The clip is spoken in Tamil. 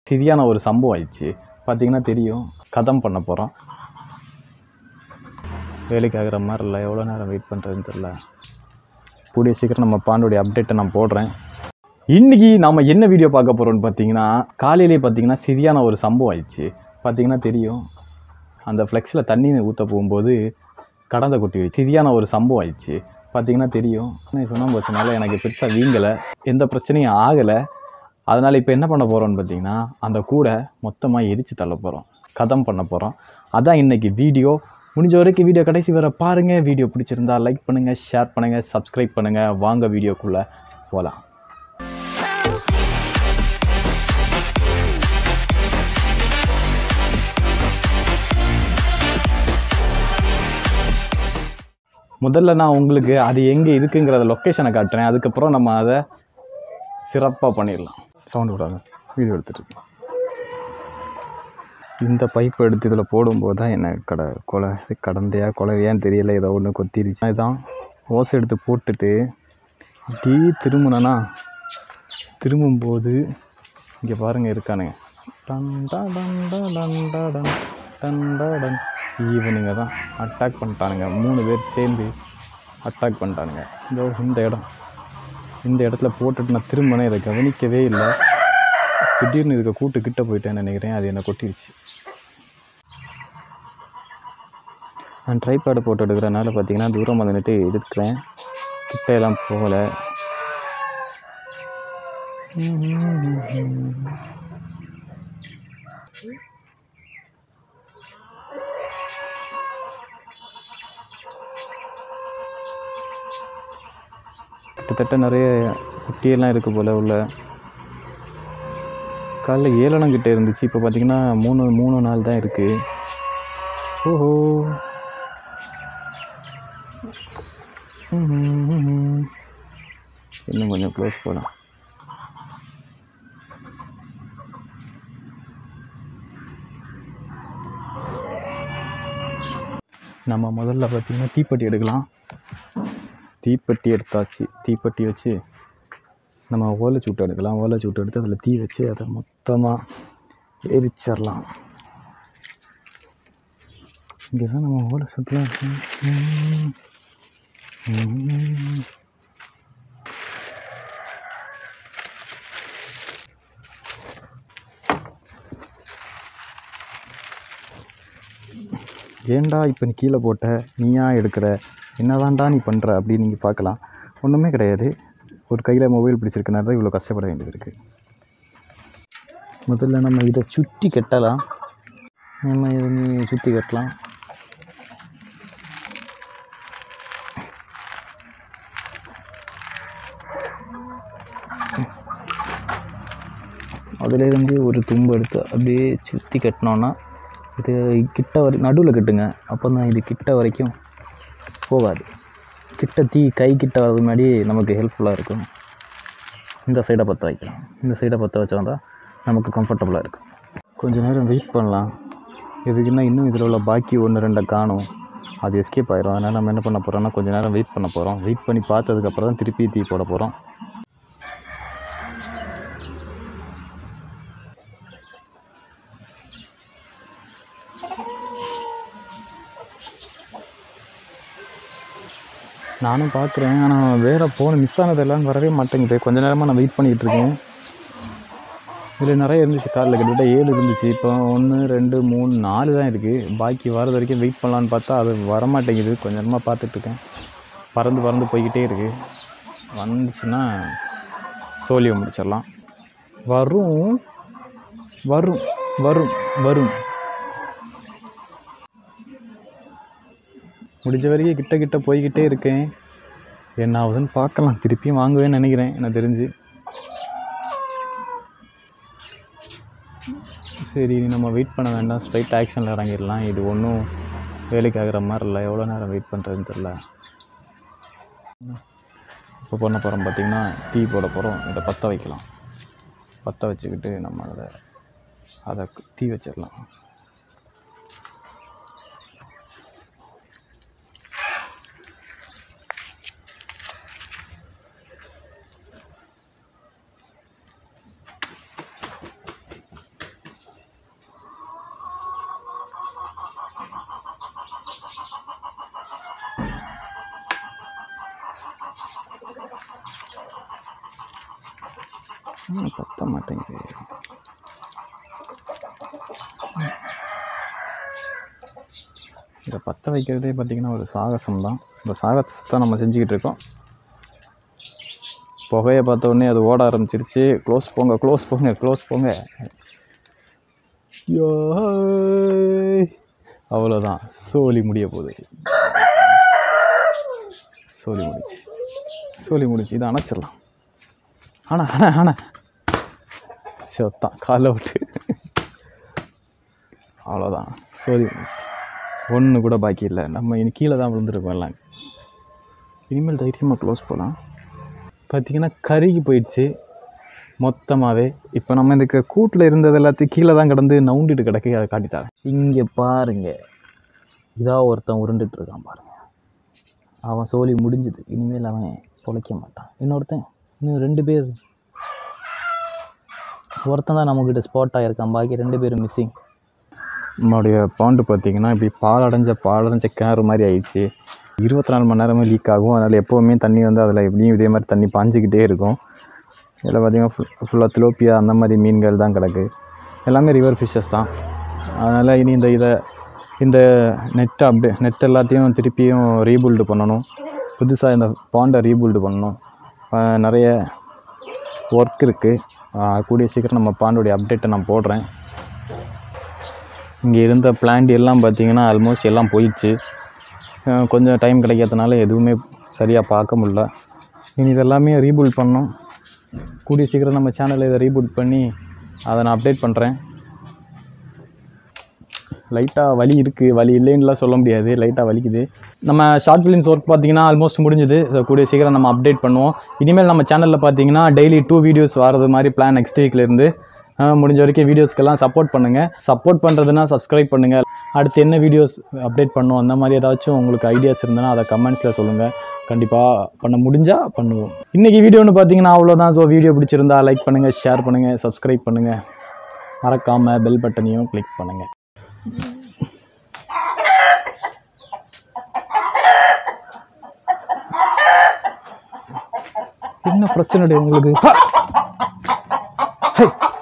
சரியான ஒரு சம்பவம் ஆயிடுச்சு பார்த்தீங்கன்னா தெரியும் கதம் பண்ண போகிறோம் வேலைக்கு ஆகிற மாதிரி இல்லை எவ்வளோ நேரம் வெயிட் பண்ணுறதுன்னு தெரில கூடிய சீக்கிரம் நம்ம பாண்டோடைய அப்டேட்டை நான் போடுறேன் இன்றைக்கி நம்ம என்ன வீடியோ பார்க்க போகிறோம்னு பார்த்தீங்கன்னா காலையிலே பார்த்தீங்கன்னா சரியான ஒரு சம்பவம் ஆயிடுச்சு பார்த்தீங்கன்னா தெரியும் அந்த ஃப்ளெக்ஸில் தண்ணி ஊற்ற போகும்போது கடந்த கொட்டி வச்சு சரியான ஒரு சம்பவம் ஆயிடுச்சு பார்த்தீங்கன்னா தெரியும் சுண்ணாம்பு வச்சனால எனக்கு பெருசாக வீங்கலை எந்த பிரச்சனையும் ஆகலை அதனால் இப்போ என்ன பண்ண போகிறோம்னு பார்த்தீங்கன்னா அந்த கூடை மொத்தமாக எரித்து தள்ள போகிறோம் கதம் பண்ண போகிறோம் அதான் இன்னைக்கு வீடியோ முடிஞ்ச வரைக்கும் வீடியோ கடைசி வர பாருங்கள் வீடியோ பிடிச்சிருந்தா லைக் பண்ணுங்கள் ஷேர் பண்ணுங்கள் சப்ஸ்கிரைப் பண்ணுங்கள் வாங்க வீடியோக்குள்ளே போகலாம் முதல்ல நான் உங்களுக்கு அது எங்கே இருக்குங்கிறத லொக்கேஷனை காட்டுறேன் அதுக்கப்புறம் நம்ம அதை சிறப்பாக பண்ணிடலாம் சவுண்டு விடாது வீடியோ எடுத்துட்டு இருக்கேன். இந்த பைப் எடுத்து இதில் போடும்போது தான் என்ன கடை கொலை இது கடந்தையா கொலைவையான்னு தெரியல ஏதோ ஒன்று கொத்திருச்சு அதுதான் ஓசை எடுத்து போட்டுட்டு இப்படி திரும்பினேன்னா திரும்பும்போது இங்கே பாருங்கள் இருக்கானுங்க டன் டா டன் டா டன் டா டன் டன் டா டன் ஈவனுங்க தான் அட்டாக் பண்ணிட்டானுங்க மூணு பேர் சேர்ந்து அட்டாக் பண்ணிட்டானுங்க இதோ இந்த இடம் இந்த இடத்துல போட்டுட்டு நான் திரும்பினேன் இதை கவனிக்கவே இல்லை திடீர்னு இதுக்கு கூட்டு கிட்ட போயிட்டேன்னு நினைக்கிறேன் அது என்னை கொட்டிருச்சு நான் ட்ரைபேடு போட்டு எடுக்கிறனால பார்த்தீங்கன்னா தூரம் வந்துட்டு எடுக்கிறேன் கிட்ட எல்லாம் போகலை கிட்டத்தட்ட நிறைய குட்டியெல்லாம் இருக்குது போல் உள்ள காலைல ஏழனம் கிட்ட இருந்துச்சு இப்போ பார்த்தீங்கன்னா மூணு மூணு நாள் தான் இருக்குது ஓஹோ ம்ஹும். இன்னும் கொஞ்சம் க்ளோஸ் போகலாம் நம்ம முதல்ல பார்த்தீங்கன்னா தீப்பெட்டி எடுக்கலாம் தீப்பெட்டி எடுத்தாச்சு தீப்பெட்டி வச்சு நம்ம ஓலைச்சூட்டு எடுக்கலாம் ஓலைச்சூட்டு எடுத்து அதில் தீ வச்சு அதை மொத்தமாக எரிச்சிடலாம் இங்கே தான் நம்ம ஓலை சுற்றுலாம் ஏன்டா இப்போ நீ கீழே போட்ட நீயா எடுக்கிற என்னதான்டா நீ பண்ணுற அப்படின்னு நீங்கள் பார்க்கலாம் ஒன்றுமே கிடையாது ஒரு கையில் மொபைல் பிடிச்சிருக்கனால தான் இவ்வளோ கஷ்டப்பட வேண்டியது இருக்குது முதல்ல நம்ம இதை சுற்றி கட்டலாம் நம்ம இதை நீ சுற்றி கட்டலாம் அதுலேருந்து ஒரு தும்பு எடுத்து அப்படியே சுற்றி கட்டினோன்னா இது கிட்ட வரை நடுவில் கட்டுங்க அப்போ தான் இது கிட்ட வரைக்கும் போகாது கிட்ட தீ கை கிட்ட வர்றது முன்னாடி நமக்கு ஹெல்ப்ஃபுல்லாக இருக்கும் இந்த சைடை பற்ற வைக்கலாம் இந்த சைடை பற்ற வச்சா தான் நமக்கு கம்ஃபர்டபுளாக இருக்கும் கொஞ்ச நேரம் வெயிட் பண்ணலாம் எதுக்குன்னா இன்னும் இதில் உள்ள பாக்கி ஒன்று ரெண்டை காணும் அது எஸ்கேப் ஆயிரும் அதனால் நம்ம என்ன பண்ண போகிறோம்னா கொஞ்ச நேரம் வெயிட் பண்ண போகிறோம் வெயிட் பண்ணி பார்த்ததுக்கப்புறம் தான் திருப்பி தீ போட போகிறோம் நானும் பார்க்குறேன் ஆனால் வேறு ஃபோன் மிஸ் ஆனதெல்லாம் வரவே மாட்டேங்குது கொஞ்ச நேரமாக நான் வெயிட் பண்ணிகிட்டு இருக்கேன் இதில் நிறைய இருந்துச்சு காரில் கிட்டத்தட்ட ஏழு இருந்துச்சு இப்போ ஒன்று ரெண்டு மூணு நாலு தான் இருக்குது பாக்கி வரது வரைக்கும் வெயிட் பண்ணலான்னு பார்த்தா அது வரமாட்டேங்குது கொஞ்ச நேரமாக பார்த்துட்ருக்கேன் பறந்து பறந்து போய்கிட்டே இருக்குது வந்துச்சுன்னா சோழியை முடிச்சிடலாம் வரும் வரும் வரும் வரும் முடிஞ்ச வரைக்கும் கிட்ட கிட்ட போய்கிட்டே இருக்கேன் என்ன ஆகுதுன்னு பார்க்கலாம் திருப்பியும் வாங்குவேன்னு நினைக்கிறேன் எனக்கு தெரிஞ்சு சரி நம்ம வெயிட் பண்ண வேண்டாம் ஸ்ட்ரைட் ஆக்ஷனில் இறங்கிடலாம் இது ஒன்றும் வேலைக்கு ஆகிற மாதிரி இல்லை எவ்வளோ நேரம் வெயிட் பண்ணுறதுன்னு தெரில இப்போ பண்ண போகிறோம் பார்த்திங்கன்னா டீ போட போகிறோம் இதை பற்ற வைக்கலாம் பற்ற வச்சுக்கிட்டு நம்ம அதை அதை தீ வச்சிடலாம் ம், பத்த மாட்டேங்குது இதை பற்ற வைக்கிறதே பார்த்திங்கன்னா ஒரு சாகசம் தான் இந்த சாகசத்தை நம்ம செஞ்சுக்கிட்டு இருக்கோம் புகையை பார்த்த உடனே அது ஓட ஆரம்பிச்சிருச்சு க்ளோஸ் போங்க க்ளோஸ் போங்க க்ளோஸ் போங்க யோய். அவ்வளோதான் சோலி முடிய போகுது சோலி முடிச்சு சோலி முடிச்சு இதை அணைச்சிடலாம் ஆனா ஆனா ஆனா செத்தான் காலை விட்டு அவ்வளோதான் சோலி முடிச்சு ஒன்று கூட பாக்கி இல்லை நம்ம இனி கீழே தான் விழுந்துருக்கோம் எல்லாம் இனிமேல் தைரியமாக க்ளோஸ் போகலாம் பார்த்தீங்கன்னா கருகி போயிடுச்சு மொத்தமாகவே இப்போ நம்ம இந்த கூட்டில் இருந்தது எல்லாத்தையும் கீழே தான் கிடந்து நவுண்டிட்டு கிடக்கு அதை காட்டித்தாரேன் இங்கே பாருங்க இதா ஒருத்தன் உருண்டுட்டு இருக்கான் பாருங்க அவன் சோலி முடிஞ்சுது இனிமேல் அவன் பொழைக்க மாட்டான் இன்னொருத்தன் இன்னும் ரெண்டு பேர் ஒருத்தன் தான் நம்மக்கிட்ட ஸ்பாட் ஆகிருக்கான் பாக்கி ரெண்டு பேரும் மிஸ்ஸிங் நம்மளுடைய பாண்டு பார்த்தீங்கன்னா இப்படி பாலடைஞ்ச பாலடைஞ்ச கிணறு மாதிரி ஆயிடுச்சு இருபத்தி நாலு மணி நேரமே லீக் ஆகும் அதனால் எப்போவுமே தண்ணி வந்து அதில் எப்படியும் இதே மாதிரி தண்ணி பாஞ்சிக்கிட்டே இருக்கும் இதில் பார்த்தீங்கன்னா ஃபுல் ஃபுல்லாக திலோப்பியா அந்த மாதிரி மீன்கள் தான் கிடக்கு எல்லாமே ரிவர் ஃபிஷ்ஷஸ் தான் அதனால் இனி இந்த இதை இந்த நெட்டை அப்டே நெட் எல்லாத்தையும் திருப்பியும் ரீபில்டு பண்ணணும் புதுசாக இந்த பாண்டை ரீபில்டு பண்ணணும் ஆஹ் நிறைய ஒர்க் இருக்குது கூடிய சீக்கிரம் நம்ம பாண்டோடைய அப்டேட்டை நான் போடுறேன் இங்கே இருந்த பிளான்ட் எல்லாம் பார்த்தீங்கன்னா ஆல்மோஸ்ட் எல்லாம் போயிடுச்சு அஹ் கொஞ்சம் டைம் கிடைக்காதனால எதுவுமே சரியாக பார்க்க முடியல இனி இதெல்லாமே ரீபூட் பண்ணோம் கூடிய சீக்கிரம் நம்ம சேனலில் இதை ரீபூட் பண்ணி அதை நான் அப்டேட் பண்ணுறேன் லைட்டாக வலி இருக்குது வலி இல்லைன்னுலாம் சொல்ல முடியாது லைட்டாக வலிக்குது நம்ம ஷார்ட் ஃபிலிம்ஸ் ஒர்க் பார்த்தீங்கன்னா ஆல்மோஸ்ட் முடிஞ்சுது ஸோ கூடிய சீக்கிரம் நம்ம அப்டேட் பண்ணுவோம் இனிமேல் நம்ம சேனலில் பார்த்தீங்கன்னா டெய்லி டூ வீடியோஸ் வரது மாதிரி பிளான் நெக்ஸ்ட் வீக்லேருந்து முடிஞ்ச வரைக்கும் வீடியோஸ்க்கெல்லாம் சப்போர்ட் பண்ணுங்கள் சப்போர்ட் பண்ணுறதுனா சப்ஸ்கிரைப் பண்ணுங்கள் அடுத்து என்ன வீடியோஸ் அப்டேட் பண்ணுவோம் அந்த மாதிரி ஏதாச்சும் உங்களுக்கு ஐடியாஸ் இருந்ததுன்னா அதை கமெண்ட்ஸில் சொல்லுங்கள் கண்டிப்பாக பண்ண முடிஞ்சால் பண்ணுவோம் இன்றைக்கி வீடியோன்னு பார்த்தீங்கன்னா அவ்வளோதான் ஸோ வீடியோ பிடிச்சிருந்தா லைக் பண்ணுங்கள் ஷேர் பண்ணுங்கள் சப்ஸ்கிரைப் பண்ணுங்கள் மறக்காமல் பெல் பட்டனையும் கிளிக் பண்ணுங்கள் என்ன பிரச்சனை உங்களுக்கு ஹை!